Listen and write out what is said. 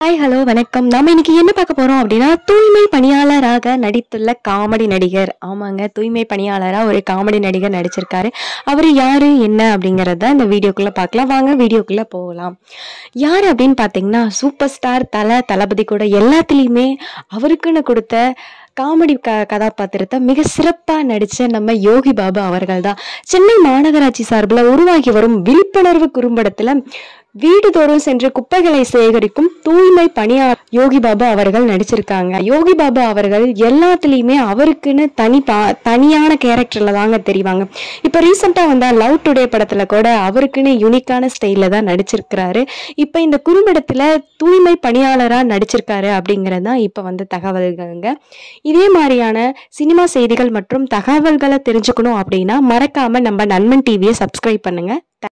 hi hello வணக்கம் நாம இன்னைக்கு என்ன பார்க்க போறோம் அப்படின்னா தூய்மை பணியாளராக நடித்துள்ள காமெடி நடிகர் ஆமாங்க தூய்மை பணியாளரா ஒரு காமெடி நடிகர் நடிச்சிருக்காரு அவர் யாரு என்ன அப்படிங்கறத இந்த வீடியோக்குள்ள பார்க்கலாம் வாங்க வீடியோக்குள்ள போகலாம் யார் அப்படின்னு பார்த்தீங்கன்னா சூப்பர் ஸ்டார் தல தளபதி கூட எல்லாத்துலேயுமே அவருக்குன்னு கொடுத்த காமெடி க கதாபாத்திரத்தை மிக சிறப்பாக நடித்த நம்ம யோகி பாபு அவர்கள் தான் சென்னை மாநகராட்சி சார்பில் உருவாகி வரும் விழிப்புணர்வு குறும்படத்தில் வீடுதோறும் சென்று குப்பைகளை சேகரிக்கும் தூய்மை பணியாளர் யோகி பாபு அவர்கள் நடிச்சிருக்காங்க யோகி பாபு அவர்கள் எல்லாத்துலேயுமே அவருக்குன்னு தனி பா தனியான கேரக்டர்ல தாங்க தெரிவாங்க இப்போ ரீசெண்டாக வந்த லவ் டுடே படத்துல கூட அவருக்குன்னு யூனிக்கான ஸ்டைலில் தான் நடிச்சிருக்கிறாரு இப்போ இந்த குறும்படத்துல தூய்மை பணியாளராக நடிச்சிருக்காரு அப்படிங்கிறது தான் இப்போ வந்த தகவல்கள்ங்க இதே மாதிரியான சினிமா செய்திகள் மற்றும் தகவல்களை தெரிஞ்சுக்கணும் அப்படின்னா மறக்காம நம்ம நண்பன் டிவியை சப்ஸ்கிரைப் பண்ணுங்க